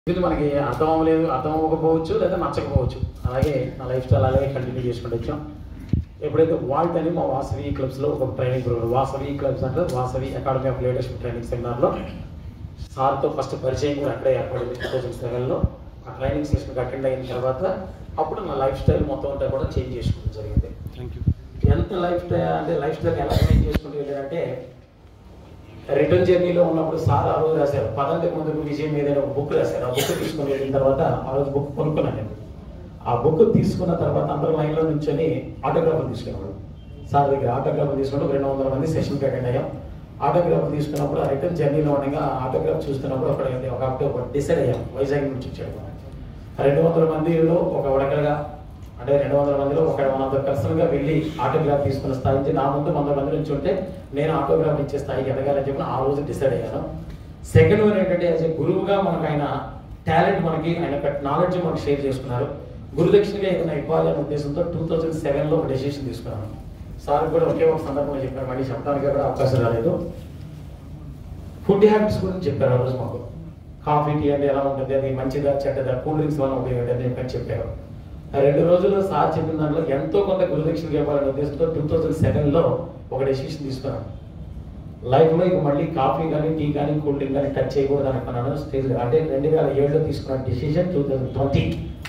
ఇది మనకి అర్థం అవ్వలేదు అర్థం అవ్వకపోవచ్చు లేదా నచ్చకపోవచ్చు అలాగే నా లైఫ్ స్టైల్ అలాగే కంటిన్యూ చేసుకుంటూ వచ్చాం ఎప్పుడైతే వాల్ట్ అని మా వాసవి క్లబ్స్లో ఒక ట్రైనింగ్ ప్రోగ్రామ్ వాసవి క్లబ్స్ అంటే Vasavi academy of leadership training సెమినార్లో సార్తో ఫస్ట్ పరిచయం కూడా అక్కడే ఏర్పడింది టూ థౌజండ్ సెవెన్లో ఆ ట్రైనింగ్ సెషన్కి అటెండ్ అయిన తర్వాత అప్పుడు నా లైఫ్ స్టైల్ మొత్తం అంతా కూడా చేంజ్ చేసుకోవడం జరిగింది థ్యాంక్ యూ ఎంత లైఫ్ స్టైల్ అంటే లైఫ్ స్టైల్ ఎలా చేంజ్ చేసుకుంటూ వెళ్ళారంటే రిటర్న్ జర్నీలో ఉన్నప్పుడు సార్ ఆ రోజు రాశారు పదంతి ముందుకు విజయం మీద ఒక బుక్ రాశారు ఆ బుక్ తీసుకుని వెళ్ళిన తర్వాత ఆ రోజు బుక్ కొనుక్కున్నాను నేను ఆ బుక్ తీసుకున్న తర్వాత అందరూ లైన్లో నుంచొని ఆటోగ్రాఫర్ తీసుకున్నాడు సార్ దగ్గర ఆటోగ్రాఫర్ తీసుకున్నప్పుడు రెండు వందల మంది సెషన్కి అటెండ్ అయ్యాం ఆటోగ్రాఫర్ తీసుకున్నప్పుడు ఆ రిటర్న్ జర్నీలో ఉండగా ఆటోగ్రాఫ్ చూస్తున్నప్పుడు అక్కడ ఏంటి ఒక అక్టోబర్ డిసైడ్ అయ్యాం వైజాగ్ నుంచి వచ్చాడు రెండు వందల మందిలో ఒక ఉడకలుగా అంటే రెండు వందల మందిలో ఒక వన్ ఆఫ్ ద పర్సన్గా వెళ్ళి ఆటోగ్రాఫ్ తీసుకున్న స్థాయి నుంచి నా ముందు వంద మంది నుంచి ఉంటే నేను ఆటోగ్రాఫ్ ఇచ్చే స్థాయికి ఎదగాలని చెప్పి ఆ రోజు డిసైడ్ అయ్యాను సెకండ్ వన్ ఏంటంటే యాజ్ ఏ గురువుగా మనకు ఆయన టాలెంట్ మనకి ఆయన నాలెడ్జ్ మనకి షేర్ చేసుకున్నారు గురుదక్షిణగా ఏదైనా ఇవ్వాలి అనే ఉద్దేశంతో టూ థౌజండ్ సెవెన్లో ఒక డెసిషన్ తీసుకున్నాను సార్ కూడా ఒకే ఒక సందర్భంలో చెప్పారు మళ్ళీ చెప్పడానికి కూడా అవకాశం రాలేదు ఫుడ్ హ్యాబిట్స్ గురించి చెప్పారు ఆ రోజు మాకు కాఫీ టీ అంటే ఎలా ఉంటుంది అది మంచిదా చెడ్డదా కూల్ డ్రింక్స్ వల్ల ఉపయోగం అని చెప్పని చెప్పారు ఆ రెండు రోజుల్లో సార్ చెప్పిన దాంట్లో ఎంతో కొంత గురుదక్షిణ ఇవ్వాలనే ఉద్దేశంతో టూ థౌజండ్ సెవెన్లో ఒక డెసిషన్ తీసుకున్నాను లైఫ్లో ఇక మళ్ళీ కాఫీ కానీ టీ కానీ కూల్ డ్రింక్ కానీ టచ్ చేయకూడదు అనుకున్నాను స్టేజ్ అంటే రెండు వేల ఏడులో తీసుకున్న డెసిషన్ టూ థౌజండ్ ట్వంటీ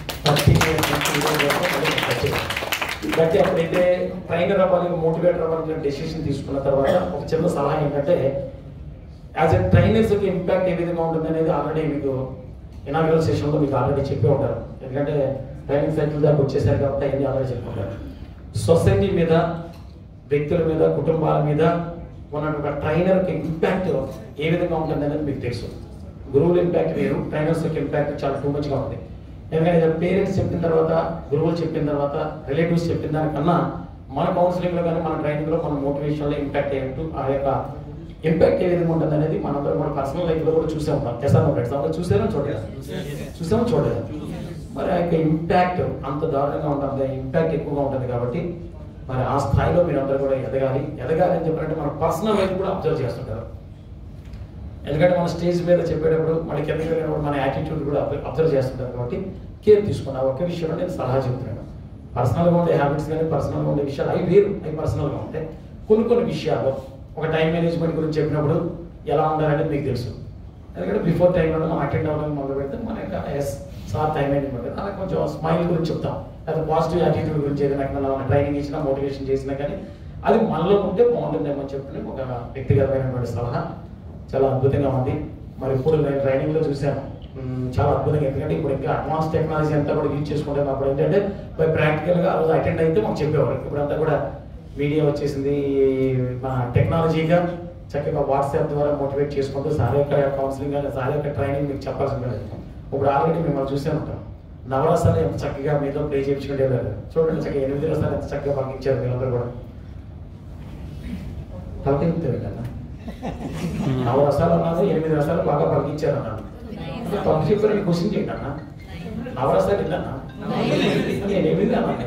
బట్టి అప్పుడైతే ట్రైనర్ అవ్వాలి మోటివేటర్ అవ్వాలి డెసిషన్ తీసుకున్న తర్వాత ఒక చిన్న సలహా ఏంటంటే యాజ్ ఎ ట్రైనర్స్ యొక్క ఇంపాక్ట్ ఏ విధంగా ఉంటుంది అనేది ఆల్రెడీ మీకు ఇనాగ్రల్ సెషన్లో మీకు ఆల్రెడీ చెప్పే ఉంటారు ఎందుకంటే ట్రైనింగ్ సైకిల్ దాకా వచ్చేసారు కాబట్టి అవన్నీ ఆల్రెడీ చెప్పుకుంటారు సొసైటీ మీద వ్యక్తుల మీద కుటుంబాల మీద ఉన్నటువంటి ట్రైనర్కి ఇంపాక్ట్ ఏ విధంగా ఉంటుంది అనేది మీకు తెలుసు గురువుల ఇంపాక్ట్ వేరు ట్రైనర్స్ యొక్క ఇంపాక్ట్ చాలా టూ మచ్గా ఉంది ఎందుకంటే పేరెంట్స్ చెప్పిన తర్వాత గురువులు చెప్పిన తర్వాత రిలేటివ్స్ చెప్పిన దానికన్నా మన కౌన్సిలింగ్లో కానీ మన ట్రైనింగ్లో మన మోటివేషన్లో ఇంపాక్ట్ ఏంటో ఆ యొక్క ఇంపాక్ట్ ఏ విధంగా ఉంటుంది అనేది మనందరం కూడా పర్సనల్ లైఫ్లో కూడా చూసే ఉంటాం ఎస్ఆర్ ఫ్రెండ్స్ అందరూ చూసారా చూడలేదు చూసామో చూడలేదు మరి ఆ యొక్క ఇంపాక్ట్ అంత దారుణంగా ఉంటుంది ఇంపాక్ట్ ఎక్కువగా ఉంటుంది కాబట్టి మరి ఆ స్థాయిలో మీరు అందరూ కూడా ఎదగాలి ఎదగాలి అని చెప్పారంటే మన పర్సనల్ లైఫ్ కూడా అబ్జర్వ్ చేస్తుంటారు ఎందుకంటే మన స్టేజ్ మీద చెప్పేటప్పుడు మన కిందకి వెళ్ళినప్పుడు మన యాటిట్యూడ్ కూడా అబ్జర్వ్ చేస్తుంటారు కాబట్టి కేర్ తీసుకున్న ఆ ఒక్క విషయంలో నేను సలహా చెప్తున్నాను పర్సనల్గా ఉండే హ్యాబిట్స్ కానీ పర్సనల్గా ఉండే విషయాలు అవి వేరు అవి పర్సనల్గా ఉంటాయి కొన్ని కొన్ని విషయాలు ఒక టైం మేనేజ్మెంట్ గురించి చెప్పినప్పుడు ఎలా ఉండాలనేది మీకు తెలుసు ఎందుకంటే బిఫోర్ టైంలో మనం అటెండ్ అవ్వడానికి మొదలు పెడితే మన యొక్క ఎస్ సార్ టైం మేనేజ్మెంట్ అలా కొంచెం స్మైల్ గురించి చెప్తాం లేదా పాజిటివ్ యాటిట్యూడ్ గురించి ఏదైనా మన ట్రైనింగ్ ఇచ్చినా మోటివేషన్ చేసినా కానీ అది మనలో ఉంటే బాగుంటుందేమో అని చెప్పి ఒక వ్యక్తిగతమైనటువంటి సలహా చాలా అద్భుతంగా ఉంది మరి ఇప్పుడు నేను ట్రైనింగ్లో చూశాను మ్మ్, చాలా అద్భుతంగా ఎందుకంటే ఇప్పుడు ఇంకా అడ్వాన్స్ టెక్నాలజీ అంతా కూడా యూజ్ చేసుకుంటాం అప్పుడు ఏంటంటే బై ప్రాక్టికల్గా ఆ రోజు అటెండ్ అయితే మాకు చెప్పేవారు ఇప్పుడంతా కూడా మీడియా వచ్చేసింది మన టెక్నాలజీగా చక్కగా వాట్సాప్ ద్వారా మోటివేట్ చేసుకుంటూ సార్ యొక్క కౌన్సిలింగ్ కానీ సార్ యొక్క ట్రైనింగ్ మీకు చెప్పాల్సింది లేదు ఇప్పుడు ఆల్రెడీ మిమ్మల్ని చూసే ఉంటాం నవరసాలు ఎంత చక్కగా మీతో ప్లే చేయించుకుంటే వెళ్ళారు చూడండి చక్కగా ఎనిమిది రసాలు ఎంత చక్కగా పంపించారు మీరందరూ కూడా తలకి వెళ్ళాను నవ రసాలు అన్నాను ఎనిమిది రసాలు బాగా పలికించారు అన్నాను తప్పు చెప్పారని క్వశ్చన్ చేయండి అన్న నవరసాలు వెళ్ళన్నా నేను ఎనిమిది అన్నాను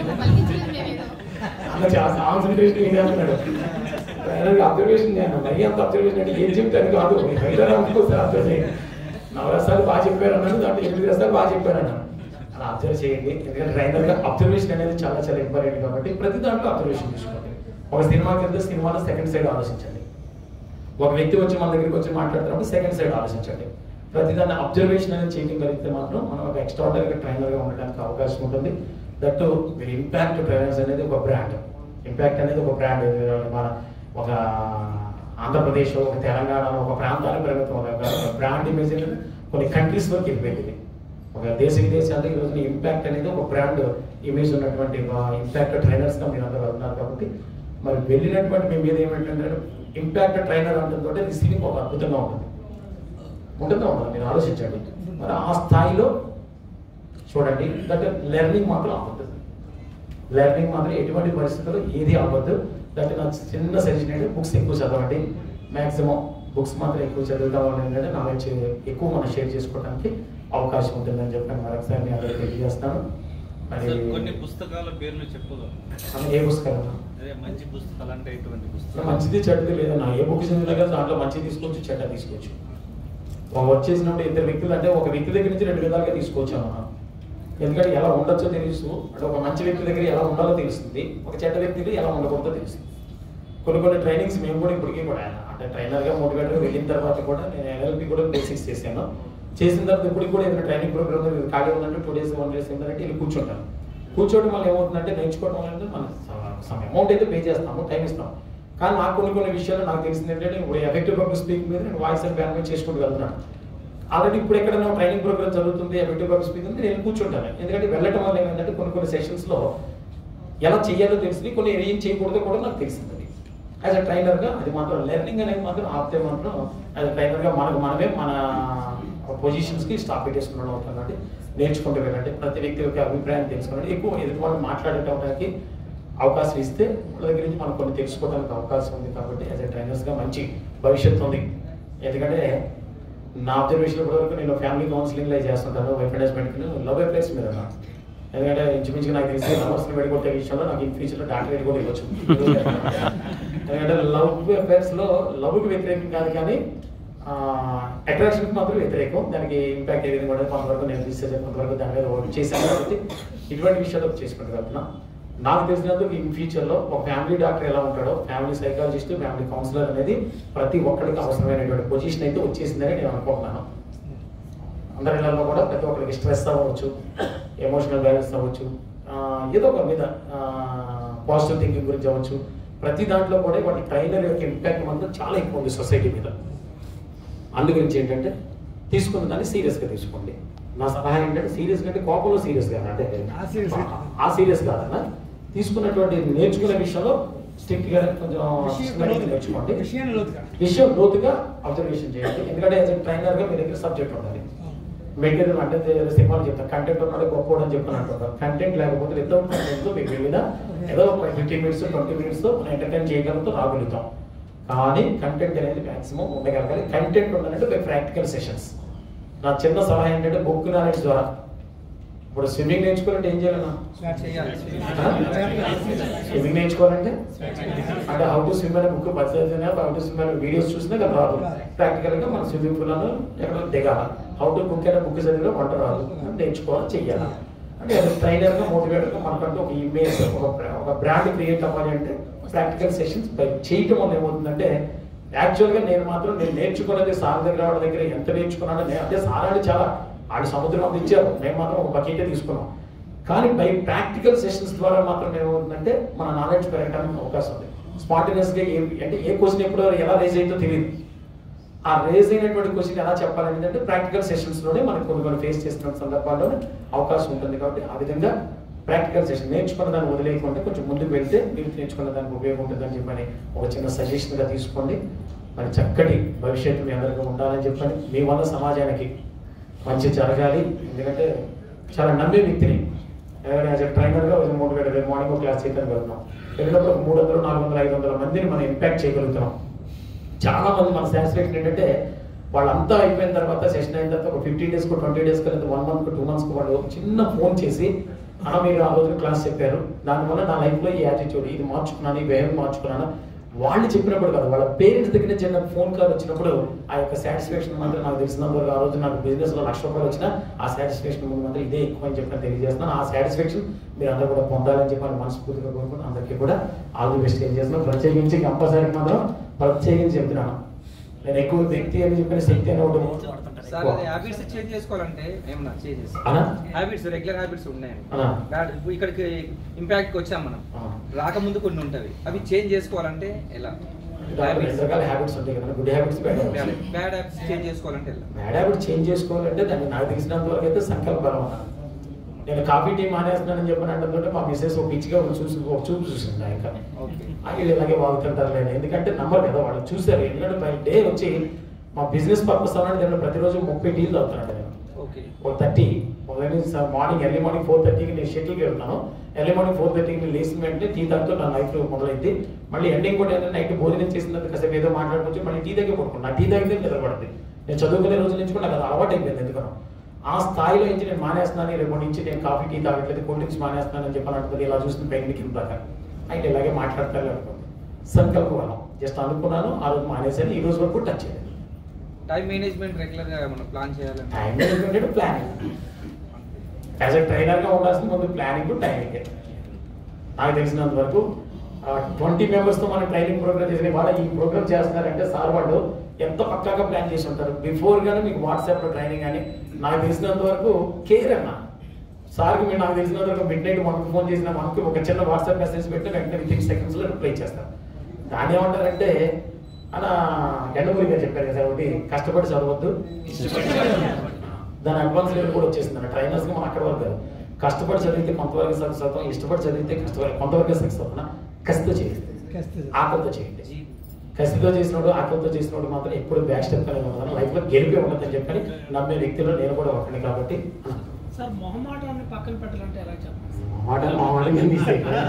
అన్న చాలా కాన్సన్ట్రేషన్ ఏంటి అంటున్నాడు అబ్జర్వేషన్ నేను మరీ అంత అబ్జర్వేషన్ అంటే ఏం చెప్తే అది కాదు రైటర్ అనుకోసారి అబ్జర్వ్ చేయండి నవరసాలు బాగా చెప్పారు అన్నాడు దాంట్లో ఎనిమిది రసాలు బాగా చెప్పారు అన్నాడు అలా అబ్జర్వ్ చేయండి ఎందుకంటే రైటర్గా అబ్జర్వేషన్ అనేది చాలా చాలా ఇంపార్టెంట్ కాబట్టి ప్రతి దాంట్లో అబ్జర్వేషన్ తీసుకోండి ఒక సినిమాకి వెళ్తే సినిమాలో సెకండ్ సైడ్ ఆలోచించండి ఒక వ్యక్తి వచ్చి మన దగ్గరికి వచ్చి మాట్లాడుతున్నప్పుడు సెకండ్ సైడ్ ఆలోచించండి ప్రతిదాన్ని అబ్జర్వేషన్ అనేది చేయగలిగితే మాత్రం మనం ఒక ఎక్స్ట్రాడనరీ ట్రైనర్గా ఉండడానికి అవకాశం ఉంటుంది దట్టు మీరు ఇంపాక్ట్ ట్రైనర్స్ అనేది ఒక బ్రాండ్ ఇంపాక్ట్ అనేది ఒక బ్రాండ్ మన ఒక ఆంధ్రప్రదేశ్ ఒక తెలంగాణ ఒక ప్రాంతానికి పరిమితం ఒక బ్రాండ్ ఇమేజ్ అనేది కొన్ని కంట్రీస్ వరకు వెళ్ళిపోయింది ఒక దేశ విదేశాల్లో ఈ రోజున ఇంపాక్ట్ అనేది ఒక బ్రాండ్ ఇమేజ్ ఉన్నటువంటి ఇంపాక్ట్ ట్రైనర్స్గా మీరు అందరూ ఉన్నారు కాబట్టి మరి వెళ్ళినటువంటి మీ మీద ఏమిటంటే ఇంపాక్ట్ ట్రైనర్ అంటే రిసీవింగ్ ఒక అద్భుతంగా ఉంటుంది ఉంటుందా ఉండదు మీరు ఆలోచించండి మరి ఆ స్థాయిలో చూడండి దట్ లెర్నింగ్ మాత్రం అవ్వద్దు లెర్నింగ్ మాత్రం ఎటువంటి పరిస్థితుల్లో ఏది అవ్వద్దు దట్ నా చిన్న సజెషన్ ఏంటంటే బుక్స్ ఎక్కువ చదవండి మ్యాక్సిమం బుక్స్ మాత్రం ఎక్కువ చదువుతా ఏంటంటే నాలెడ్జ్ ఎక్కువ మనం షేర్ చేసుకోవడానికి అవకాశం ఉంటుందని చెప్పి మరొకసారి నేను అందరికీ తెలియజేస్తాను మరి సార్, కొన్ని పుస్తకాల పేర్లు చెప్పుదాం అసలు ఏ పుస్తకాలు అదే మంచి పుస్తకాలు అంటే ఎటువంటి పుస్తకాలు మంచిది చెడ్డది లేదన్నా ఏ బుక్ చదివినా కదా దాంట్లో మంచి తీసుకోవచ్చు చెడ్డ తీసుకోవచ్చు వర్క్ చేసినప్పుడు ఇద్దరు వ్యక్తులు అంటే ఒక వ్యక్తి దగ్గర నుంచి రెండు విధాలుగా తీసుకొచ్చాం మనం ఎందుకంటే ఎలా ఉండొచ్చో తెలుసు అంటే ఒక మంచి వ్యక్తి దగ్గర ఎలా ఉండాలో తెలుస్తుంది ఒక చెడ్డ వ్యక్తి ఎలా ఉండకూడదో తెలుస్తుంది కొన్ని కొన్ని ట్రైనింగ్స్ మేము కూడా ఇప్పటికీ కూడా అంటే ట్రైనర్గా మోటివేటర్గా వెళ్ళిన తర్వాత కూడా నేను ఎల్ఎల్పి కూడా బేసిక్స్ చేశాను చేసిన తర్వాత ఇప్పటికి కూడా ఏదైనా ట్రైనింగ్ ప్రోగ్రామ్ ఖాళీ ఉందంటే టూ డేస్ వన్ డేస్ ఏంటంటే వెళ్ళి కూర్చుంటాను కూర్చోవడం వల్ల ఏమవుతుందంటే నేర్చుకోవడం వల్ల మన సమ అమౌంట్ అయితే పే చేస్తాము టైం ఇస్తాము కానీ నాకు కొన్ని కొన్ని విషయాలు నాకు తెలిసింది ఏంటంటే ఇప్పుడు ఎఫెక్టివ్ పబ్లిక్ స్పీకింగ్ మీద నేను వాయిస్ అండ్ బ్యాన్ చేసుకుంటూ వెళ్తున్నాను ఆల్రెడీ ఇప్పుడు ఎక్కడైనా ట్రైనింగ్ ప్రోగ్రామ్ జరుగుతుంది ఎఫెక్టివ్ పబ్లిక్ స్పీకింగ్ నేను కూర్చుంటాను ఎందుకంటే వెళ్ళటం వల్ల ఏమైందంటే కొన్ని కొన్ని సెషన్స్లో ఎలా చేయాలో తెలిసింది కొన్ని ఏం చేయకూడదో కూడా నాకు తెలిసింది యాజ్ అ ట్రైనర్గా అది మాత్రం లెర్నింగ్ అనేది మాత్రం ఆపితే మాత్రం యాజ్ అ ట్రైనర్గా మనకు మనమే మన పొజిషన్స్కి స్టాప్ పెట్టేసుకున్నాడు అవుతాం కాబట్టి నేర్చుకుంటూ వెళ్ళండి ప్రతి వ్యక్తి యొక్క అభిప్రాయం తెలుసుకోండి ఎక్కువ ఎదుటి వాళ్ళు మాట్లాడటానికి అవకాశం ఇస్తే వాళ్ళ దగ్గర నుంచి మనం కొన్ని తెలుసుకోవడానికి అవకాశం ఉంది కాబట్టి యాజ్ ఎ ట్రైనర్స్గా మంచి భవిష్యత్తు ఉంది ఎందుకంటే నా అబ్జర్వేషన్ ఇప్పటివరకు నేను ఫ్యామిలీ కౌన్సిలింగ్లో చేస్తుంటాను వైఫ్ అండ్ హస్బెండ్కి లవ్ అఫేర్స్ మీద నా. ఎందుకంటే ఇంచుమించుగా నాకు తెలిసి లవర్స్ని పెట్టుకుంటే విషయంలో నాకు ఇన్ ఫ్యూచర్లో డాక్టరేట్ కూడా ఇవ్వచ్చు ఎందుకంటే లవ్ అఫేర్స్లో లవ్కి వ్యతిరేకం కాదు కానీ అట్రాక్షన్కి మాత్రం వ్యతిరేకం దానికి ఇంపాక్ట్ ఏ విధంగా ఉండదు కొంతవరకు నేను రీసెర్చ్ కొంతవరకు దాని మీద వర్క్ చేశాను కాబట్టి ఇటువంటి విషయాలు చేసుకుంటూ వెళ్తున్నా నాకు తెలిసినంత ఇన్ ఫ్యూచర్లో ఒక ఫ్యామిలీ డాక్టర్ ఎలా ఉంటాడో ఫ్యామిలీ సైకాలజిస్ట్ ఫ్యామిలీ కౌన్సిలర్ అనేది ప్రతి ఒక్కరికి అవసరమైనటువంటి పొజిషన్ అయితే వచ్చేసిందని నేను అనుకుంటున్నాను అందరి ఇళ్లలో కూడా ప్రతి ఒక్కరికి స్ట్రెస్ అవ్వచ్చు ఎమోషనల్ బ్యాలెన్స్ అవ్వచ్చు ఆ, ఏదో ఒక మీద పాజిటివ్ థింకింగ్ గురించి అవ్వచ్చు ప్రతి దాంట్లో కూడా వాటి ట్రైనర్ యొక్క ఇంపాక్ట్ మాత్రం చాలా ఎక్కువ ఉంది సొసైటీ మీద అందు గురించి ఏంటంటే తీసుకున్న దాన్ని సీరియస్గా తీసుకోండి నా సలహా ఏంటంటే సీరియస్ అంటే కోపంలో సీరియస్ కాదు అంటే ఆ serious కాదు. ఆ సీరియస్ కాదన్న తీసుకున్నటువంటి నేర్చుకునే విషయంలో స్ట్రిక్ట్ గా కొంచెం విషయం systematic గా నేర్చుకోండి విషయాన్ని లోతుగా. విషయం లోతుగా అబ్జర్వేషన్ చేయండి ఎందుకంటే యాజ్ ట్రైనర్ గా మీ దగ్గర సబ్జెక్ట్ ఉండాలి మెటీరియల్ అంటే సినిమాలు చెప్తాను కంటెంట్ ఉన్నాడు గొప్ప అని చెప్పని అంటున్నారు కంటెంట్ లేకపోతే వితౌట్ కంటెంట్ మీకు వెళ్ళినా ఏదో ఫిఫ్టీన్ మినిట్స్ ట్వంటీ మినిట్స్ మనం ఎంటర్టైన్ చేయగలుగుతాం రాగలుగుతాం కానీ కంటెంట్ అనేది మాక్సిమం ఉండగలగాలి కంటెంట్ ఉండాలంటే బై ప్రాక్టికల్ సెషన్స్ నా చిన్న సలహా ఏంటంటే బుక్ నాలెడ్జ్ ద్వారా ఇప్పుడు స్విమ్మింగ్ నేర్చుకోవాలంటే ఏం చేయాలన్నా స్టార్ట్ చేయాలి స్విమ్మింగ్ నేర్చుకోవాలంటే అంటే హౌ టు స్విమ్ అనే బుక్ పరిచయం హౌ టు స్విమ్ అనే వీడియోస్ చూసినా కదా రాదు ప్రాక్టికల్ గా మన స్విమ్మింగ్ పూల్ అను ఎక్కడ దిగాల హౌ టు కుక్ అనే బుక్ చదివినా వంట రాదు నేర్చుకోవాలి చెయ్యాలి అంటే ట్రైనర్ గా మోటివేటర్ గా మనకంటూ ఒక ఇమేజ్ ఒక బ్రా- ఒక బ్రాండ్ క్రియేట్ అవ్వాలి అంటే ప్రాక్టికల్ సెషన్స్ చేయటం వల్ల ఏమవుతుందంటే యాక్చువల్ గా నేను మాత్రం నేను నేర్చుకున్నది సార్ దగ్గర వాళ్ళ దగ్గర ఎంత నేర్చుకున్నానో నేను అంటే సార్ అని చాలా ఆడి సముద్రం అంత ఇచ్చారు నేను మాత్రం ఒక బకెటే తీసుకున్నాం కానీ బై ప్రాక్టికల్ సెషన్స్ ద్వారా మాత్రం ఏమవుతుందంటే మన నాలెడ్జ్ పెరగడానికి అవకాశం ఉంది స్పాంటినియస్ గా ఏ అంటే ఏ క్వశ్చన్ ఎప్పుడు ఎలా రేజ్ అయిందో తెలియదు ఆ రేజ్ అయినటువంటి క్వశ్చన్ ఎలా చెప్పాలని అంటే ప్రాక్టికల్ సెషన్స్ లోనే మనకు కొన్ని కొన్ని ఫేస్ చేస్తున్న సందర్భాల్లో అవకాశం ఉంటుంది కాబట్టి ఆ విధంగా ప్రాక్టికల్ సెషన్ నేర్చుకున్న దాన్ని వదిలేయకుండా కొంచెం ముందుకు వెళ్తే మీరు నేర్చుకున్న దానికి ఉపయోగం ఉంటుందని చెప్పని ఒక చిన్న సజెషన్ గా తీసుకోండి మరి చక్కటి భవిష్యత్తు మీ అందరికీ ఉండాలని చెప్పండి మీ వల్ల సమాజానికి మంచి జరగాలి ఎందుకంటే చాలా నమ్మే వ్యక్తిని ఎందుకంటే యాజ్ ట్రైనర్గా మోటివేట్ రేపు మార్నింగ్ ఒక క్లాస్ చేయడానికి వెళ్తున్నాం వెళ్ళినప్పుడు ఒక మూడు వందలు నాలుగు వందల ఐదు వందల మందిని మనం ఇంపాక్ట్ చేయగలుగుతున్నాం చాలా మంది మన సాటిస్ఫాక్షన్ ఏంటంటే వాళ్ళంతా అయిపోయిన తర్వాత సెషన్ అయిన తర్వాత ఒక ఫిఫ్టీన్ డేస్ ట్వంటీ డేస్ లేదా వన్ మంత్ టూ మంత్స్ వాళ్ళు ఒక చిన్న ఫోన్ చేసి అన్న మీరు ఆ రోజు క్లాస్ చెప్పారు దానివల్ల నా లైఫ్లో ఈ యాటిట్యూడ్ ఇది మార్చుకున్నాను ఈ బిహేవియర్ మార్చుకున్నాను వాళ్ళు చెప్పినప్పుడు కాదు వాళ్ళ పేరెంట్స్ దగ్గర నుంచి చిన్న ఫోన్ కాల్ వచ్చినప్పుడు ఆ యొక్క సాటిస్ఫాక్షన్ మాత్రం నాకు తెలిసినంత వరకు ఆ రోజు నాకు బిజినెస్ లో లక్ష రూపాయలు వచ్చినా ఆ సాటిస్ఫాక్షన్ ముందు మాత్రం ఇదే ఎక్కువ అని చెప్పి తెలియజేస్తున్నాను ఆ సాటిస్ఫాక్షన్ మీరు అందరూ కూడా పొందాలని చెప్పి నేను మనస్ఫూర్తిగా కోరుకుంటున్నాను అందరికీ కూడా ఆల్ ది బెస్ట్ ఏం చేస్తున్నాను ప్రత్యేకించి కంపల్సరీ మాత్రం ప్రత్యేకించి చెప్తున్నాను నేను ఎక్కువ వ్యక్తి అని చెప్పిన శక్తి అని ఒకటి సార్ అది హ్యాబిట్స్ చేంజ్ చేసుకోవాలంటే ఏమన్నా చేంజెస్ అనా? హ్యాబిట్స్ రెగ్యులర్ హ్యాబిట్స్ ఉన్నాయి అనా? బ్యాడ్ ఇక్కడికి ఇంపాక్ట్ కి వచ్చాం మనం ఆ. రాకముందు కొన్ని ఉంటవి అవి చేంజ్ చేసుకోవాలంటే ఎలా దాంట్లో రెండు రకాల హ్యాబిట్స్ ఉంటాయి కదా good habits bad habits bad habits change చేసుకోవాలంటే ఎలా బ్యాడ్ హ్యాబిట్ చేంజ్ చేసుకోవాలంటే దాన్ని నాకు తెలిసినంత వరకు అయితే సంకల్ప బలం అన్నాను నేను కాఫీ టీ మానేస్తున్నానని చెప్పని అంటే మా మిస్సెస్ ఒక పిచ్చిగా ఒక చూసి ఒక చూపు చూసింది ఇంకా ఓకే వీళ్ళు ఇలాగే వాగుతుంటారు లేదు ఎందుకంటే నమ్మరు కదా వాళ్ళు చూసారు ఎందుకంటే బై డే వచ్చి మా బిజినెస్ పర్పస్ అవ్వండి నేను ప్రతిరోజు ముప్పై టీలు తాగుతున్నాను నేను ఓకే ఒక thirty morning early morning four థర్టీకి నేను షెటిల్కి వెళ్తాను ఎర్లీ మార్నింగ్ ఫోర్ థర్టీకి నేను లేచిన వెంటనే టీ తాగుతూ నా లైఫ్లో మొదలైంది మళ్ళీ ఎండింగ్ కూడా ఏంటంటే నైట్ భోజనం చేసిన తర్వాత కాసేపు ఏదో మాట్లాడుకోవచ్చు మళ్ళీ టీ దగ్గర పడుకున్నాను నా టీ తాగితే నిద్రపడుతుంది నేను చదువుకునే రోజు నుంచి కూడా నాకు అది అలవాటు అయిపోయింది ఎందుకనో ఆ స్థాయిలో నుంచి నేను మానేస్తున్నాను రేపు నుంచి నేను కాఫీ టీ తాగట్లేదు కూల్ డ్రింక్స్ మానేస్తున్నాను అని చెప్పని అంటుంది ఇలా చూస్తుంది పైకి కింద దాకా అయితే ఇలాగే మాట్లాడతారు అనుకోండి సంకల్ప బలం జస్ట్ అనుకున్నాను ఆ రోజు మానేసాను ఈ రోజు వరకు టచ్ చేయలేదు టైం మేనేజ్మెంట్ రెగ్యులర్ గా మనం ప్లాన్ చేయాలని time management planning as a ట్రైనర్గా ఉండాల్సిన ముందు ప్లానింగ్ టైమింగ్ నాకు తెలిసినంత వరకు ట్వంటీ మెంబర్స్తో మనం ట్రైనింగ్ ప్రోగ్రామ్ చేసిన వాళ్ళ ఈ ప్రోగ్రామ్ చేస్తున్నారంటే సార్ వాళ్ళు ఎంత పక్కాగా ప్లాన్ చేసి ఉంటారు బిఫోర్ గానీ మీకు వాట్సాప్లో ట్రైనింగ్ కానీ నాకు తెలిసినంత వరకు కేర్ అన్న సార్కి మీరు నాకు తెలిసినంత వరకు మిడ్ నైట్ మనకు ఫోన్ చేసిన మనకి ఒక చిన్న వాట్సాప్ మెసేజ్ పెట్టి వెంటనే విత్ ఇన్ సెకండ్స్లో రిప్లై చేస్తారు దాన్ని ఏమంటారంటే అన్న ఎండమూరి గారు చెప్పారు కదా ఒకటి కష్టపడి చదవద్దు ఇష్టపడి చదవండి. దాని అడ్వాన్స్ లెవెల్ కూడా వచ్చేసింది ట్రైనర్స్కి మనం అక్కడ వరకు కాదు కష్టపడి చదివితే కొంతవరకు సక్సెస్ అవుతాం ఇష్టపడి చదివితే కష్టపడి కొంతవరకు సక్సెస్ అవుతున్నా కసితో చేయండి ఆకలితో చేయండి కసితో చేసినోడు ఆకలితో చేసినోడు మాత్రం ఎప్పుడు బ్యాక్ స్టెప్ అనేది ఉండదు లైఫ్లో గెలిపే ఉండదని చెప్పని నమ్మే వ్యక్తిలో నేను కూడా ఒకటి కాబట్టి సార్ మొహమాటాన్ని పక్కన పెట్టాలంటే ఎలా చెప్పాలి మాటలు మా వాళ్ళకి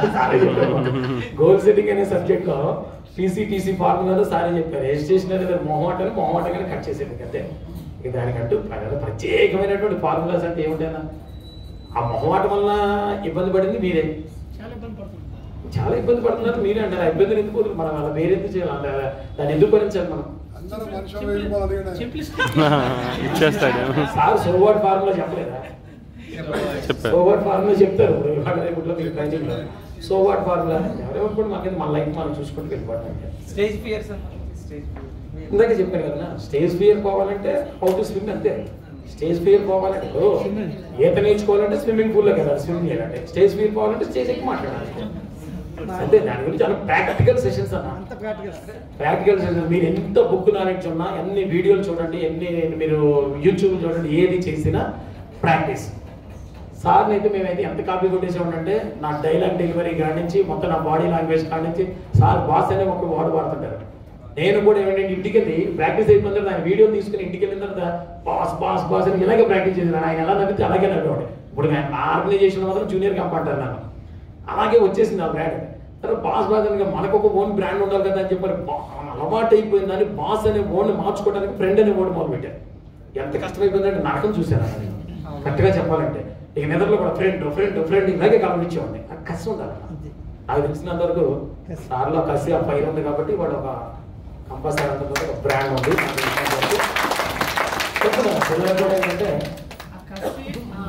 గోల్ సెట్టింగ్ అనే సబ్జెక్ట్ లో పీసీటీసీ ఫార్ములాలో సారే చెప్పారు ఎడ్యుకేషన్ అనేది మొహమాటని మొహమాటంగానే కట్ చేసేది అంతే ఇక దానికంటూ ప్ర- ప్రత్యేకమైనటువంటి ఫార్ములాస్ అంటే ఏమిటైనా ఆ మొహమాటం వల్ల ఇబ్బంది పడింది మీరే చాలా ఇబ్బంది పడుతుంది చాలా ఇబ్బంది పడుతున్నారు మీరే అంటారు ఆ ఇబ్బందిని ఎందుకు వదులు- మనం అలా వేరెందుకు చేయాలి అంత దాన్ని ఎందుకు భరించాలి మనం అందరూ మనుషులు వెళ్ళిపోవాలి ఈడ. సింప్లిసిటీ ఇచ్చేస్తాడు సార్ సోవాట్ ఫార్ములా చెప్పలేదా చెప్పారు సోవాట్ ఫార్ములా చెప్తారు ఇప్పుడు ఇవాళ రేపట్లో మీరు ట్రైనింగ్ లో సోవాట్ ఫార్ములా ఎవరెవరు కూడా మాకు మన లైఫ్ మనం చూసుకుంటూ వెళ్ళిపోవడం స్టేజ్ ఫియర్స్ స్టేజ్ ఇందాక చెప్పాను కదా స్టేజ్ ఫియర్ పోవాలంటే హౌ టు స్విమ్ అంతే స్టేజ్ ఫియర్ పోవాలంటే ఓ, ఈత నేర్చుకోవాలంటే స్విమ్మింగ్ పూల్లో కదా స్విమ్మింగ్ చేయాలంటే స్టేజ్ ఫియర్ పోవాలంటే స్టేజ్ ఎక్కి మాట్లాడాలి అంతే దాని గురించి చాలా ప్రాక్టికల్ సెషన్స్ అన్న ప్రాక్టికల్ సెషన్స్ మీరు ఎంత బుక్ నాలెడ్జ్ ఉన్నా ఎన్ని వీడియోలు చూడండి ఎన్ని మీరు యూట్యూబ్ చూడండి ఏది చేసినా ప్రాక్టీస్ సార్ని అయితే మేమైతే ఎంత కాపీ కొట్టేసామంటే నా డైలాగ్ డెలివరీ కాడి నుంచి మొత్తం నా బాడీ లాంగ్వేజ్ కాడి నుంచి సార్ బాస్ అనే ఒక వర్డ్ వాడుతుంటారు నేను కూడా ఏమంటే ఇంటికి వెళ్ళి ప్రాక్టీస్ అయిపోయిన తర్వాత ఆయన వీడియో తీసుకుని ఇంటికి వెళ్ళిన తర్వాత బాస్ బాస్ బాస్ అని ఇలాగే ప్రాక్టీస్ చేశాను ఆయన ఎలా నవ్వితే అలాగే నవ్వేవాడు ఇప్పుడు నేను నా ఆర్గనైజేషన్ మాత్రం జూనియర్ కంపార్టర్ నన్ను అలాగే వచ్చేసింది ఆ బ్రాండ్ తర్వాత బాస్ బాస్ అని మనకు ఒక ఓన్ బ్రాండ్ ఉండాలి కదా అని చెప్పి బా- అలవాటు అయిపోయిందని బాస్ అనే ఓన్ మార్చుకోవడానికి ఫ్రెండ్ అనే ఓన్ మొదలు పెట్టారు ఎంత కష్టమైపోయిందంటే నరకం చూశాను అసలు నేను. కరెక్ట్గా చెప్పాలంటే ఇక నిద్రలో కూడా ఫ్రెండ్ ఫ్రెండ్ ఫ్రెండ్ ఇలాగే గమనించేవాడిని అది కసి ఉండాలి నాకు తెలిసినంత వరకు సార్లో కసి ఆ ఫైర్ ఉంది కాబట్టి వాడు ఒక కంపల్సరీ అంటే ఒక బ్రాండ్ ఉంది నాకు తెలిసినంత వరకు. చెప్తున్నాను పిల్లలు కూడా ఏంటంటే ఆ కసి ఆ,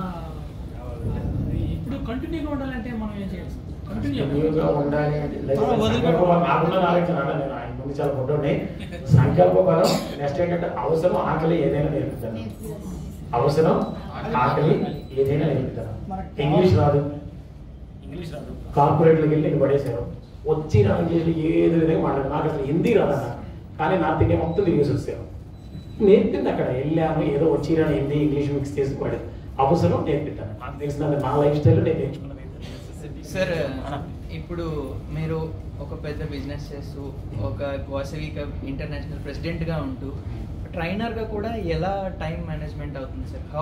ఇప్పుడు కంటిన్యూగా ఉండాలంటే మనం ఏం చేయాలి కంటిన్యూ న్యూగా ఉండాలి అంటే లేదు, ఆ, వదిలిపెట్టు. సంకల్ప- నాకున్న నాలెడ్జ్ నాన్న నేను ఆయన ముందు చాలా పొట్టుని సంకల్ప బలం నెక్స్ట్ ఏంటంటే అవసరం ఆకలి ఏదైనా నేర్పుతాను అవసరం ఆకలి ఏదైనా నేర్పుతాను ఇంగ్లీష్ రాదు ఇంగ్లీష్ రాదు కార్పొరేట్లకు వెళ్ళి నేను పడేశాను వచ్చి నా ఇంగ్లీష్లో ఏదో విధంగా మాట్లాడు నాకు అసలు హిందీ రాదన్న కానీ నా తినే మొత్తం రివ్యూస్ వచ్చాను నేర్పింది అక్కడ వెళ్ళాను ఏదో వచ్చి రాను హిందీ ఇంగ్లీష్ మిక్స్ చేసి పడేది అవసరం నేర్పిస్తాను నాకు తెలిసిన నా లైఫ్ స్టైల్ నేను నేర్చుకున్నది సార్ ఇప్పుడు మీరు ఒక పెద్ద బిజినెస్ చేస్తూ ఒక వాసవి కప్ ఇంటర్నేషనల్ ప్రెసిడెంట్గా ఉంటూ ట్రైనర్గా కూడా ఎలా టైం మేనేజ్మెంట్ అవుతుంది sir how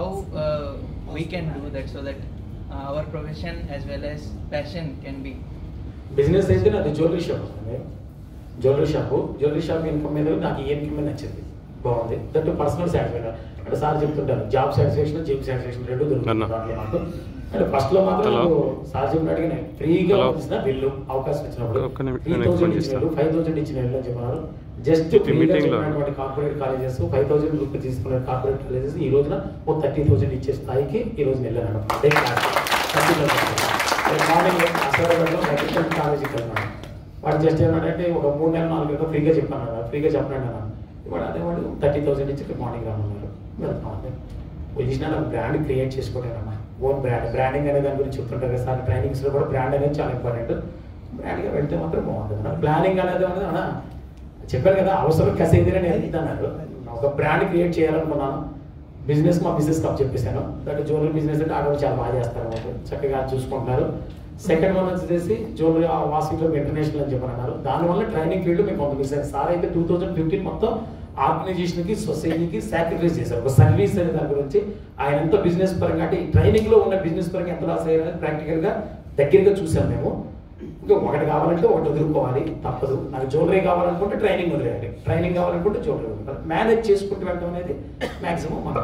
we can do that so that our profession as well as passion can be business అయితే నాది జ్యువెలరీ షాప్ వస్తుంది jewellery shop jewellery shop income మీద నాకు ఈ ఇన్కమ్ మీద నచ్చింది బాగుంది దట్ పర్సనల్ సాటిస్ఫాక్షన్ అంటే సార్ చెప్తుంటారు జాబ్ సాటిస్ఫాక్షన్ జిమ్ సాటిస్ఫాక్షన్ రెండు దొరుకుతుంది అన్న. దాంట్లో నాకు అంటే ఫస్ట్ లో మాత్రం హలో. నాకు సార్ చెప్పినట్టుగా నేను ఫ్రీగా హలో. ఇచ్చిన బిల్లు అవకాశం ఇచ్చినప్పుడు ఒక్క నిమిషం, త్రీ నేను థౌసండ్ ఫోన్ ఇచ్చిన చేస్తాను. ఫైవ్ థౌసండ్ ఇచ్చిన అని చెప్పారు జస్ట్ ఈ ఫ్రీగా మీటింగ్ లో. చెప్పినటువంటి corporate colleges five thousand rupees తీసుకున్న కార్పొరేట్ కాలేజెస్ ఈ రోజున ఒక థర్టీ థౌసండ్ ఇచ్చే స్థాయికి ఈ రోజు వెళ్ళాను అదే క్లాస్ థర్టీ మార్నింగ్ అసలు కాలేజీకి వెళ్ళాను వాడు జస్ట్ ఏమంటే ఒక మూడు నెలలు నాలుగు నెలలు ఫ్రీగా చెప్పాను కదా ఫ్రీగా చెప్పండి అన్నాను వాడు అదే వాడు థర్టీ థౌసండ్ ఇచ్చి ఇక్కడ మార్నింగ్ రమ్మన్నారు వెళ్తాం అంతే పొజిషన్ నాకు బ్రాండ్ క్రియేట్ చేసుకోవడం ఓన్ బ్రాండ్ బ్రాండింగ్ అనే దాని గురించి చెప్తుంటారు కదా సార్ ట్రైనింగ్స్లో కూడా బ్రాండ్ అనేది చాలా ఇంపార్టెంట్ బ్రాండ్గా వెళ్తే మాత్రం బాగుంటుంది ప్లానింగ్ అనేది అనేది అన్నా చెప్పాను కదా అవసరం కసేదినే నేను అన్నారు ఒక బ్రాండ్ క్రియేట్ చేయాలనుకున్నాను బిజినెస్ మా బిజినెస్ కప్ చెప్పేశాను దట్ జ్యువెలరీ బిజినెస్ అంటే ఆడవాళ్ళు చాలా బాగా చేస్తారు వాళ్ళు చక్కగా చూసుకుంటున్నారు సెకండ్ వన్ వచ్చేసి జ్యువెలరీ వాసింగ్లో ఇంటర్నేషనల్ అని చెప్పని అన్నారు దానివల్ల ట్రైనింగ్ ఫీల్డ్ మేము కొంత మిస్ అయ్యారు సార్ అయితే టూ థౌజండ్ ఫిఫ్టీన్ మొత్తం ఆర్గనైజేషన్కి సొసైటీకి సాక్రిఫైస్ చేశారు ఒక సర్వీస్ అనే దాని గురించి ఆయన ఎంత బిజినెస్ పరంగా అంటే ఈ ట్రైనింగ్లో ఉన్న బిజినెస్ పరంగా ఎంత లాస్ అయ్యారనేది ప్రాక్టికల్గా దగ్గరగా చూసాం మేము ఇంకా ఒకటి కావాలంటే ఒకటి వదులుకోవాలి తప్పదు నాకు జ్యువెలరీ కావాలనుకుంటే ట్రైనింగ్ వదిలేయాలి ట్రైనింగ్ కావాలనుకుంటే జ్యువెలరీ వదిలేయాలి మేనేజ్ చేసుకుంటూ వెళ్ళడం అనేది మాక్సిమం మనం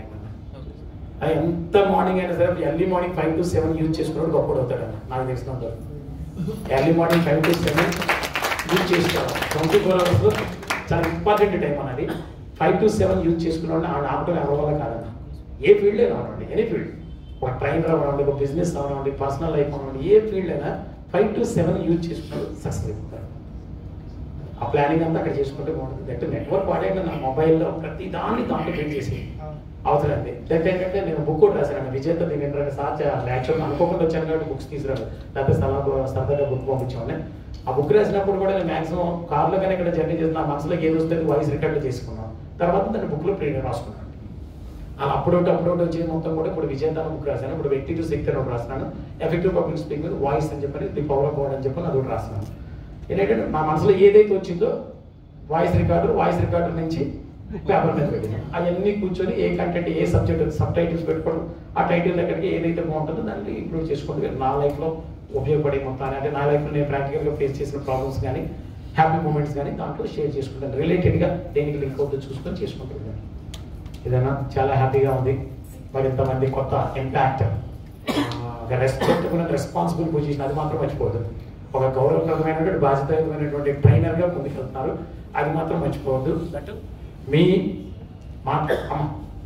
అది ఎంత మార్నింగ్ అయినా సరే early morning five to seven use చేసుకున్నాడు గొప్పడు అవుతాడు అన్న నాకు తెలిసినంత early morning five to seven use చేసుకోవాలి ట్వంటీ ఫోర్ అవర్స్లో చాలా ఇంపార్టెంట్ టైం అన్నది ఫైవ్ టు సెవెన్ యూజ్ చేసుకున్న వాళ్ళని ఆడ ఆపడం ఎవరి వల్ల కాదన్న ఏ ఫీల్డ్ అయినా అవనండి ఎనీ ఫీల్డ్ ఒక ట్రైనర్ అవనండి ఒక బిజినెస్ అవనండి పర్సనల్ లైఫ్ అవనండి ఏ ఫీల్డ్ అయినా ఫైవ్ టు సెవెన్ యూజ్ చేసుకున్న సక్సెస్ అయిపోతారు ఆ ప్లానింగ్ అంతా అక్కడ చేసుకుంటే బాగుంటుంది దట్ నెట్వర్క్ వాడేట నా మొబైల్లో ప్రతి దాన్ని దాంట్లో బిల్డ్ చేసి అవసరం అండి దట్ ఏంటంటే నేను బుక్ కూడా రాశాను విజేత దీని ఏంటంటే సార్ యాక్చువల్గా అనుకోకుండా వచ్చాను కాబట్టి బుక్స్ తీసుకురాడు లేకపోతే సలహా సరదాగా బుక్ పంపించామని ఆ బుక్ రాసినప్పుడు కూడా నేను మాక్సిమం కార్లో కానీ ఇక్కడ జర్నీ చేసి నా మనసులోకి ఏది వస్తే వాయిస్ రికార్డ్ చేసుకున్నాను తర్వాత దాన్ని బుక్లో ప్రింట్ రాసుకున్నాను అలా అప్పుడొకటి అప్పుడొకటి వచ్చేది మొత్తం కూడా ఇప్పుడు విజేత అని బుక్ రాశాను ఇప్పుడు వ్యక్తి టు శక్తి అని ఒకటి రాస్తున్నాను ఎఫెక్టివ్ పబ్లిక్ స్పీక్ మీద వాయిస్ అని చెప్పని ది పవర్ ఆఫ్ వర్డ్ అని చెప్పని అది ఒకటి రాస్తున్నాను ఏంటంటే నా మనసులో ఏదైతే వచ్చిందో వాయిస్ రికార్డర్ వాయిస్ రికార్డర్ నుంచి పేపర్ మీద పెట్టినాను అవన్నీ కూర్చొని ఏ కంటెంట్ ఏ సబ్జెక్ట్ సబ్ టైటిల్స్ పెట్టుకోవడం ఆ టైటిల్ దగ్గరికి ఏదైతే బాగుంటుందో దాన్ని ఇంప్రూవ్ చేసుకుంటూ నా లైఫ్లో ఉపయోగపడే మొత్తాన్ని అంటే నా లైఫ్లో నేను ప్రాక్టికల్గా ఫేస్ చేసిన ప్రాబ్లమ్స్ కానీ హ్యాపీ మూమెంట్స్ కానీ దాంట్లో షేర్ చేసుకుంటాను రిలేటెడ్గా దేనికి లింక్ అవుతుందో చూసుకొని చేసుకుంటున్నాను ఏదైనా చాలా హ్యాపీగా ఉంది మరి ఇంతమంది కొత్త impact respectable and responsible position అది మాత్రం మర్చిపోవద్దు ఒక గౌరవప్రదమైనటువంటి బాధ్యతాయుతమైనటువంటి ట్రైనర్గా ముందుకెళ్తున్నారు అది మాత్రం మర్చిపోవద్దు దట్ మీ మాట అమ్మ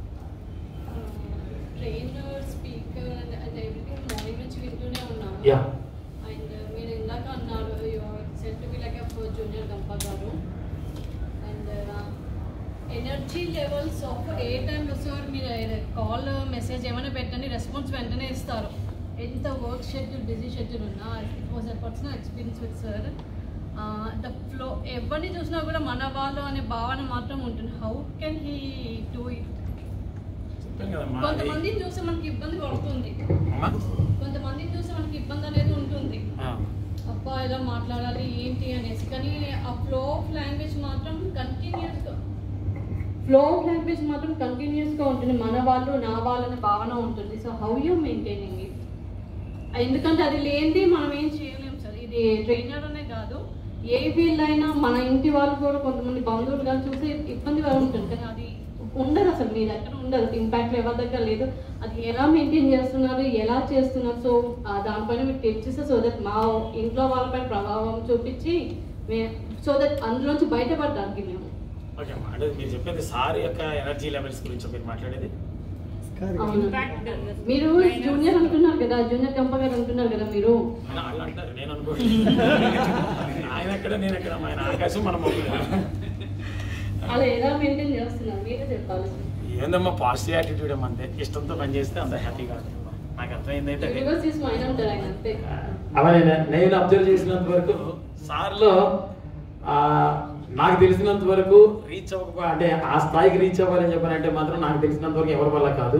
trainer speaker and and everything morning నుంచి వింటూనే ఉన్నాను Yeah. అండ్ మీరు ఇందాక అన్నారు set to be like junior Gampa గారు and energy levels of a టైంలో సార్ మీరు కాల్ మెసేజ్ ఏమైనా పెట్టండి రెస్పాన్స్ వెంటనే ఇస్తారు ఎంత వర్క్ షెడ్యూల్ బిజీ షెడ్యూల్ ఉన్నా it was uh personal experience with sir the flow ఎవరిని చూసినా కూడా మన వాళ్ళు అనే భావన మాత్రం ఉంటుంది how can he do it కొంతమందిని చూస్తే మనకి ఇబ్బంది పడుతుంది కొంతమందిని చూస్తే మనకి ఇబ్బంది అనేది ఉంటుంది అబ్బా ఎలా మాట్లాడాలి ఏంటి అనేసి కానీ ఆ ఫ్లో ఆఫ్ లాంగ్వేజ్ మాత్రం కంటిన్యూస్గా ఫ్లో ఆఫ్ లాంగ్వేజ్ మాత్రం కంటిన్యూస్గా ఉంటుంది మన వాళ్ళు నా వాళ్ళు అనే భావన ఉంటుంది so how you maintaining it ఎందుకంటే అది లేనిది మనం ఏం చేయలేం సార్ ఇది ట్రైనర్ అనే కాదు ఏ ఫీల్డ్ అయినా మన ఇంటి వాళ్ళు కూడా కొంతమంది బంధువులు కానీ చూసి ఇబ్బంది పడి ఉంటుంది కానీ అది ఉండదు అసలు మీ దగ్గర ఉండదు ఇంపాక్ట్ ఎవరి దగ్గర లేదు అది ఎలా మెయింటైన్ చేస్తున్నారు ఎలా చేస్తున్నారు సో దానిపైన మీరు టిప్స్ ఇస్తే సో దట్ మా ఇంట్లో వాళ్ళపైన ప్రభావం చూపించి సో దట్ అందులోంచి బయటపడడానికి మేము ఓకే అమ్మా అంటే మీరు చెప్పేది సార్ యొక్క ఎనర్జీ లెవెల్స్ గురించి మీరు మాట్లాడేది అవును. మీరు జూనియర్ అంటున్నారు కదా జూనియర్ కంప గారు అంటున్నారు కదా మీరు ఆయన వాళ్ళు అంటారు నేను అనుకోండి ఆయన ఎక్కడ నేను ఎక్కడ ఆయన ఆకాశం మనం అలా ఎలా మెయింటైన్ చేస్తున్నారు మీరే చెప్పాలి ఏందమ్మా పాజిటివ్ యాటిట్యూడ్ అమ్మా అంతే ఇష్టంతో పని చేస్తే అంత హ్యాపీగా ఉంటుంది నాకు అర్థమైంది అయితే అదే. యూనివర్స్ ఇస్ మైండ్ అంటారు ఆయన అంతే అలా నేను నేను అబ్జర్వ్ చేసినంత వరకు సార్లో ఆ, నాకు తెలిసినంత వరకు రీచ్ అవ్వక అంటే ఆ స్థాయికి రీచ్ అవ్వాలని చెప్పానంటే మాత్రం నాకు తెలిసినంత వరకు ఎవరి వల్ల కాదు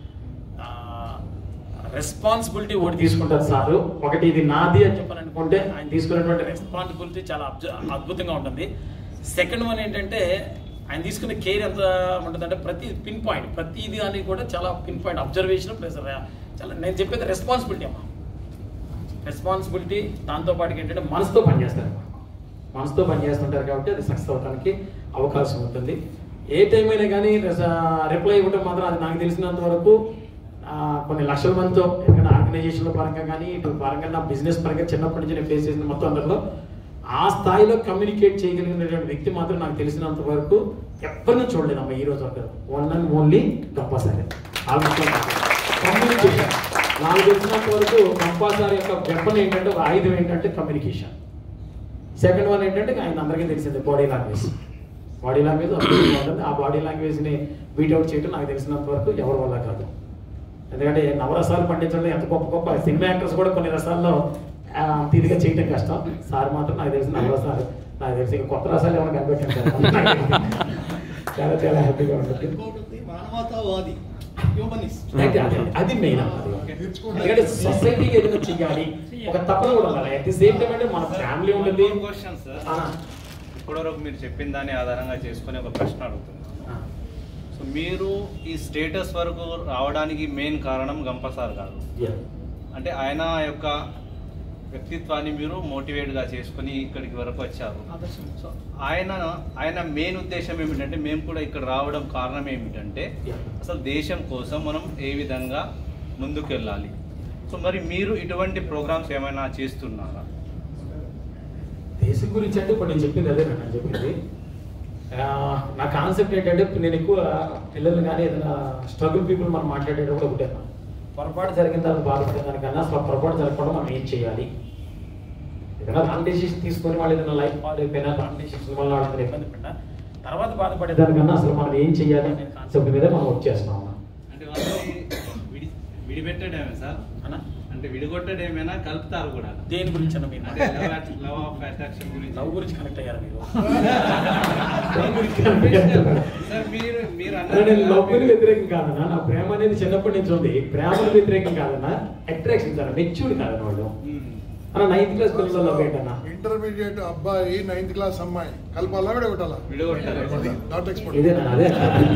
రెస్పాన్సిబిలిటీ ఒకటి తీసుకుంటారు సారు ఒకటి ఇది నాది అని చెప్పని అనుకుంటే ఆయన తీసుకున్నటువంటి రెస్పాన్సిబిలిటీ చాలా అబ్జ- అద్భుతంగా ఉంటుంది సెకండ్ వన్ ఏంటంటే ఆయన తీసుకునే కేర్ ఎంత ఉంటుందంటే ప్రతి పిన్ పాయింట్ ప్రతిది అని కూడా చాలా పిన్ పాయింట్ అబ్జర్వేషన్ ప్లస్ చాలా నేను చెప్పేది రెస్పాన్సిబిలిటీ అమ్మా రెస్పాన్సిబిలిటీ దాంతో పాటు ఏంటంటే మనసుతో పనిచేస్తారు మనసుతో పనిచేస్తుంటారు కాబట్టి అది సక్సెస్ అవడానికి అవకాశం ఉంటుంది ఏ టైం అయినా కానీ రిప్లై ఇవ్వడం మాత్రం అది నాకు తెలిసినంత వరకు ఆ, కొన్ని లక్షల మందితో ఎందుకంటే ఆర్గనైజేషన్ల పరంగా కానీ ఇటు పరంగా నా బిజినెస్ పరంగా చిన్నప్పటి నుంచి నేను ఫేస్ చేసిన మొత్తం అందరిలో ఆ స్థాయిలో కమ్యూనికేట్ చేయగలిగినటువంటి వ్యక్తి మాత్రం నాకు తెలిసినంత వరకు ఎవరిని చూడలేదమ్మా ఈ రోజు వరకు వన్ అండ్ ఓన్లీ కంపల్సరీ ఆ విషయం కమ్యూనికేషన్ నాకు తెలిసినంత వరకు కంపల్సరీ యొక్క వెపన్ ఏంటంటే ఒక ఆయుధం ఏంటంటే కమ్యూనికేషన్ సెకండ్ వన్ ఏంటంటే ఆయన అందరికీ తెలిసింది బాడీ లాంగ్వేజ్ బాడీ లాంగ్వేజ్ అద్భుతంగా ఉంటుంది ఆ బాడీ లాంగ్వేజ్ని బీట్అవుట్ చేయడం నాకు తెలిసినంత వరకు ఎవరి వల్ల కాదు ఎందుకంటే నవరసాలు పండించడం ఎంత గొప్ప గొప్ప సినిమా యాక్టర్స్ కూడా కొన్ని రసాల్లో ఆ, అంత ఇదిగా చేయటం కష్టం సార్ మాత్రం నాకు తెలిసిన నవరసాలు నాకు తెలిసి ఇంకా కొత్త రసాలు ఏమైనా కనిపెట్టాను సార్ చాలా చాలా హ్యాపీగా ఉంటుంది ఇంకోటి మానవతావాది హ్యూమనిస్ట్ అయితే అది అది మెయిన్ ఎందుకంటే సొసైటీకి ఏదైనా చెయ్యాలి ఒక తపన కూడా ఉండాలి అట్ ది సేమ్ టైం అంటే మన ఫ్యామిలీ ఉంటుంది క్వశ్చన్ సార్ ఆ, ఇప్పటివరకు మీరు చెప్పిన దాన్ని ఆధారంగా చేసుకుని ఒక ప్రశ్న అడుగుతున్నాను ఆ. సో మీరు ఈ స్టేటస్ వరకు రావడానికి మెయిన్ కారణం గంప సార్ కాదు Yeah. అంటే ఆయన యొక్క వ్యక్తిత్వాన్ని మీరు మోటివేట్గా చేసుకుని ఇక్కడికి వరకు వచ్చారు ఆదర్శం సో ఆయన ఆయన మెయిన్ ఉద్దేశం ఏమిటంటే మేము కూడా ఇక్కడ రావడం కారణం ఏమిటంటే Yeah. అసలు దేశం కోసం మనం ఏ విధంగా ముందుకు వెళ్ళాలి సో మరి మీరు ఇటువంటి ప్రోగ్రామ్స్ ఏమైనా చేస్తున్నారా దేశం గురించి అంటే ఇప్పుడు నేను చెప్పింది అదే నేను చెప్పింది ఆ, నా కాన్సెప్ట్ ఏంటంటే నేను ఎక్కువ పిల్లలు కానీ ఏదైనా స్ట్రగుల్ పీపుల్ మనం మాట్లాడేటప్పుడు ఒకటే పొరపాటు జరిగిన తర్వాత బాధపడే దానికన్నా అసలు ఆ పొరపాటు జరగకుండా మనం ఏం చేయాలి ఏదైనా రాంగ్ డెసిషన్ తీసుకొని వాళ్ళు ఏదైనా లైఫ్ పాడైపోయినా రాంగ్ డెసిషన్ వల్ల వాళ్ళకి ఇబ్బంది పడినా తర్వాత బాధపడే దానికన్నా అసలు మనం ఏం చేయాలి అనే కాన్సెప్ట్ మీద మనం వర్క్ చేస్తున్నాం అన్న. అంటే వాళ్ళని విడి విడిపెట్టడమే సార్ అన్న అంటే విడగొట్టడమేనా కలుపుతారు కూడా దేని గురించి అన్న మీరు అంటే లవ్ ఆఫ్ అట్రాక్షన్ గురించి లవ్ గురించి కనెక్ట్ అయ్యారు మీరు దేని గురించి connect అయ్యారు? సార్ మీరు మీరు అన్న, నేను అన్నారు లవ్కి వ్యతిరేకం కాదన్నా నా ప్రేమ అనేది చిన్నప్పటి నుంచి ఉంది ప్రేమకు వ్యతిరేకం కాదన్నా అట్రాక్షన్ కాదు మెచ్యూర్డ్ కాదన్న వాళ్ళు అన్న నైన్త్ క్లాస్ పిల్లల్లో లవ్ ఏంటన్నా ఇంటర్మీడియట్ అబ్బాయి నైన్త్ క్లాస్ అమ్మాయి కలపాలా విడగొట్టాలా విడగొట్టాలి నాట్ ఎక్స్పర్ట్ ఇదేనా అదే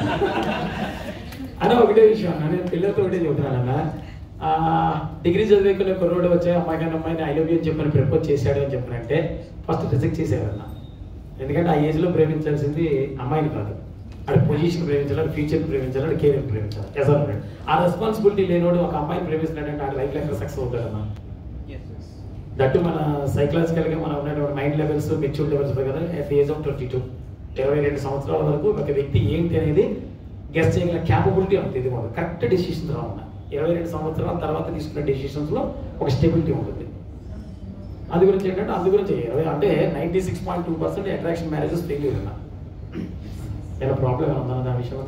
అన్న ఒకటే విషయం అన్న నేను పిల్లలతో ఒకటే చెబుతున్నానన్న ఆ, డిగ్రీ చదివేకునే కుర్రోడు వచ్చే అమ్మాయి కానీ అమ్మాయిని ఐ లవ్ యూ అని చెప్పని ప్రపోజ్ చేశాడు అని చెప్పనంటే ఫస్ట్ రిజెక్ట్ చేసేవారన్న ఎందుకంటే ఆ ఏజ్ లో ప్రేమించాల్సింది అమ్మాయిని కాదు అది పొజిషన్ ప్రేమించాలి ఫ్యూచర్ ప్రేమించాలి కెరీర్ ప్రేమించాలి ఎస్ ఆర్ నో? ఆ రెస్పాన్సిబిలిటీ లేనోడు ఒక అమ్మాయిని ప్రేమిస్తున్నాడంటే ఆ లైఫ్ ఎక్కడ సక్సెస్ అవుతాడన్నా దట్టు మన సైకలాజికల్ గా మన ఉన్నటువంటి మైండ్ లెవెల్స్ మెచ్యూర్ లెవెల్స్ ఉంటాయి కదా at age of twenty two ఇరవై రెండు సంవత్సరాల వరకు ఒక వ్యక్తి ఏంటి అనేది గెస్ట్ చేయగల క్యాపబిలిటీ ఉంటుంది ఇది మనకు కరెక్ట్ డెసిషన్స్ రావున్న ఇరవై రెండు సంవత్సరాల తర్వాత తీసుకున్న డెసిషన్స్ లో ఒక స్టెబిలిటీ ఉంటుంది అది గురించి ఏంటంటే అందు గురించి ఇరవై అంటే ninety six point two percent attraction marriages failure అన్న ఏమైనా ప్రాబ్లం ఉందా దాని విషయం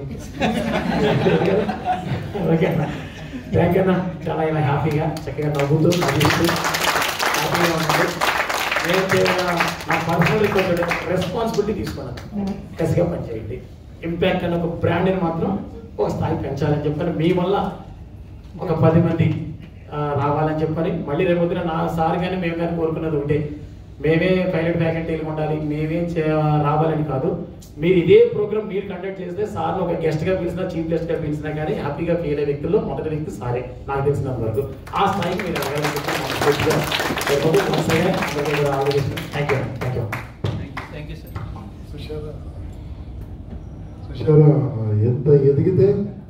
ఓకే అన్న థ్యాంక్ యూ అన్న చాలా ఇలా హ్యాపీగా చక్కగా నవ్వుతూ నవ్వుతూ హ్యాపీగా ఉన్నాడు నేను చేయాల- నా పర్సనల్ రెస్పాన్సిబిలిటీ తీసుకున్నాను కసిగా పనిచేయండి ఇంపాక్ట్ అనే ఒక బ్రాండ్ని మాత్రం ఒక స్థాయి పెంచాలని చెప్పని మీ వల్ల ఒక పది మంది ఆ, రావాలని చెప్పని మళ్ళీ రేపు పొద్దున నా సార్ కానీ మేము కానీ కోరుకున్నది ఒకటే మేమే పైలట్ ఫ్యాకల్టీలు ఉండాలి మేమే చే- రావాలని కాదు మీరు ఇదే ప్రోగ్రామ్ మీరు కండక్ట్ చేస్తే సార్ ఒక గెస్ట్ గా పిలిచినా చీఫ్ గెస్ట్ గా పిలిచినా కానీ హ్యాపీగా ఫీల్ అయ్యే వ్యక్తుల్లో మొదటి వ్యక్తి సారే నాకు తెలిసినంత వరకు ఆ స్థాయికి మీరు ఎదగాలని చెప్పి మనం గట్టిగా రేపు మనసుగా అందరికీ కూడా ఆలోచిస్తున్నాం thank you thank you thank you sir సుషారా సుషారా ఎంత ఎదిగితే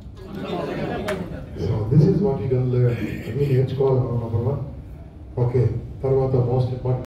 so this is what you can learn అన్ని నేర్చుకోవాలి నెంబర్ వన్ ఓకే తర్వాత మోస్ట్ ఇంపార్టెంట్